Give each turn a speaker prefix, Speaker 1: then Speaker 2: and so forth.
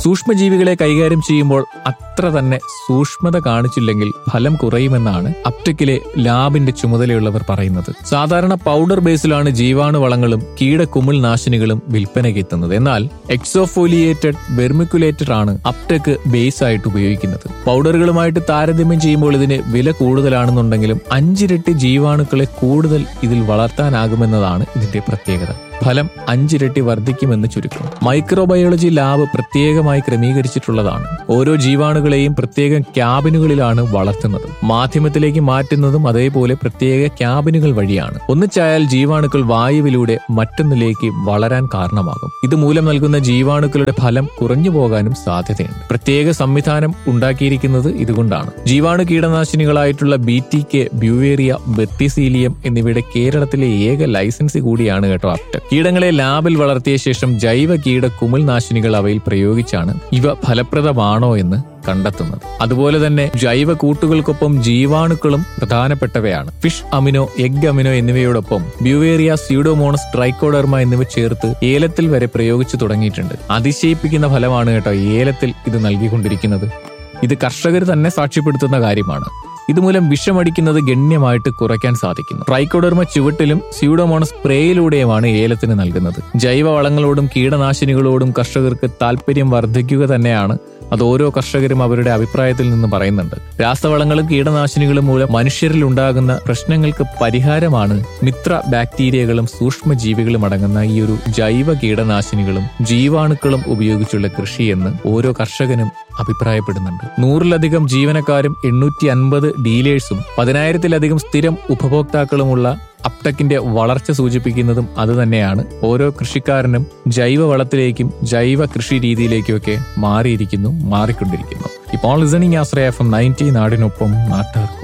Speaker 1: സൂക്ഷ്മജീവികളെ കൈകാര്യം ചെയ്യുമ്പോൾ അത്ര തന്നെ സൂക്ഷ്മത കാണിച്ചില്ലെങ്കിൽ ഫലം കുറയുമെന്നാണ് അപ്റ്റക്കിലെ ലാബിന്റെ ചുമതലയുള്ളവർ പറയുന്നത് സാധാരണ പൗഡർ ബേസിലാണ് ജീവാണു വളങ്ങളും കീടക്കുമിൾ നാശിനികളും വിൽപ്പനയ്ക്ക് എത്തുന്നത് എന്നാൽ എക്സോഫോലിയേറ്റഡ് വെർമിക്കുലേറ്റഡ് ആണ് അപ്റ്റക്ക് ബേസ് ആയിട്ട് ഉപയോഗിക്കുന്നത് പൗഡറുകളുമായിട്ട് താരതമ്യം ചെയ്യുമ്പോൾ ഇതിന് വില കൂടുതലാണെന്നുണ്ടെങ്കിലും അഞ്ചിരട്ടി ജീവാണുക്കളെ കൂടുതൽ ഇതിൽ വളർത്താനാകുമെന്നതാണ് ഇതിന്റെ പ്രത്യേകത ഫലം അഞ്ചിരട്ടി വർദ്ധിക്കുമെന്ന് ചുരുക്കം മൈക്രോബയോളജി ലാബ് പ്രത്യേകമായി ക്രമീകരിച്ചിട്ടുള്ളതാണ് ഓരോ ജീവാണുകളെയും പ്രത്യേക ക്യാബിനുകളിലാണ് വളർത്തുന്നത് മാധ്യമത്തിലേക്ക് മാറ്റുന്നതും അതേപോലെ പ്രത്യേക ക്യാബിനുകൾ വഴിയാണ് ഒന്നിച്ചായാൽ ജീവാണുക്കൾ വായുവിലൂടെ മറ്റൊന്നിലേക്ക് വളരാൻ കാരണമാകും ഇതുമൂലം നൽകുന്ന ജീവാണുക്കളുടെ ഫലം കുറഞ്ഞു പോകാനും സാധ്യതയുണ്ട് പ്രത്യേക സംവിധാനം ഉണ്ടാക്കിയിരിക്കുന്നത് ഇതുകൊണ്ടാണ് ജീവാണു കീടനാശിനികളായിട്ടുള്ള B T K Beauveria Verticillium എന്നിവയുടെ കേരളത്തിലെ ഏക ലൈസൻസ് കൂടിയാണ് കേട്ടോ അപ്റ്റ കീടങ്ങളെ ലാബിൽ വളർത്തിയ ശേഷം ജൈവ കീട കുമിൾനാശിനികൾ അവയിൽ പ്രയോഗിച്ചാണ് ഇവ ഫലപ്രദമാണോ എന്ന് കണ്ടെത്തുന്നത് അതുപോലെ തന്നെ ജൈവ കൂട്ടുകൾക്കൊപ്പം ജീവാണുക്കളും പ്രധാനപ്പെട്ടവയാണ് ഫിഷ് അമിനോ എഗ് അമിനോ എന്നിവയോടൊപ്പം ബ്യൂവേറിയ സ്യൂഡോമോണസ് ട്രൈക്കോഡർമ എന്നിവ ചേർത്ത് ഏലത്തിൽ വരെ പ്രയോഗിച്ചു തുടങ്ങിയിട്ടുണ്ട് അതിശയിപ്പിക്കുന്ന ഫലമാണ് കേട്ടോ ഏലത്തിൽ ഇത് നൽകിക്കൊണ്ടിരിക്കുന്നത് ഇത് കർഷകർ തന്നെ സാക്ഷ്യപ്പെടുത്തുന്ന കാര്യമാണ് ഇതുമൂലം വിഷമടിക്കുന്നത് ഗണ്യമായിട്ട് കുറയ്ക്കാൻ സാധിക്കുന്നു ട്രൈക്കോഡർമ ചുവട്ടിലും സ്യൂഡോമോണസ് സ്പ്രേയിലൂടെയുമാണ് ഏലത്തിന് നൽകുന്നത് ജൈവ വളങ്ങളോടും കീടനാശിനികളോടും കർഷകർക്ക് താല്പര്യം വർദ്ധിക്കുക തന്നെയാണ് അത് ഓരോ കർഷകരും അവരുടെ അഭിപ്രായത്തിൽ നിന്ന് പറയുന്നുണ്ട് രാസവളങ്ങളും കീടനാശിനികളും മൂലം മനുഷ്യരിൽ ഉണ്ടാകുന്ന പ്രശ്നങ്ങൾക്ക് പരിഹാരമാണ് മിത്ര ബാക്ടീരിയകളും സൂക്ഷ്മജീവികളും അടങ്ങുന്ന ഈ ഒരു ജൈവ കീടനാശിനികളും ജീവാണുക്കളും ഉപയോഗിച്ചുള്ള കൃഷിയെന്ന് ഓരോ കർഷകനും അഭിപ്രായപ്പെടുന്നുണ്ട് നൂറിലധികം ജീവനക്കാരും എണ്ണൂറ്റി അൻപത് ഡീലേഴ്സും പതിനായിരത്തിലധികം സ്ഥിരം ഉപഭോക്താക്കളുമുള്ള അപ്ടക്കിന്റെ വളർച്ച സൂചിപ്പിക്കുന്നതും അതുതന്നെയാണ് ഓരോ കൃഷിക്കാരനും ജൈവ വളത്തിലേക്കും ജൈവ കൃഷി രീതിയിലേക്കുമൊക്കെ മാറിയിരിക്കുന്നു മാറിക്കൊണ്ടിരിക്കുന്നു ഇപ്പോൾ listening Ashraya F M ninety നാടിനൊപ്പം നാട്ടാർക്കും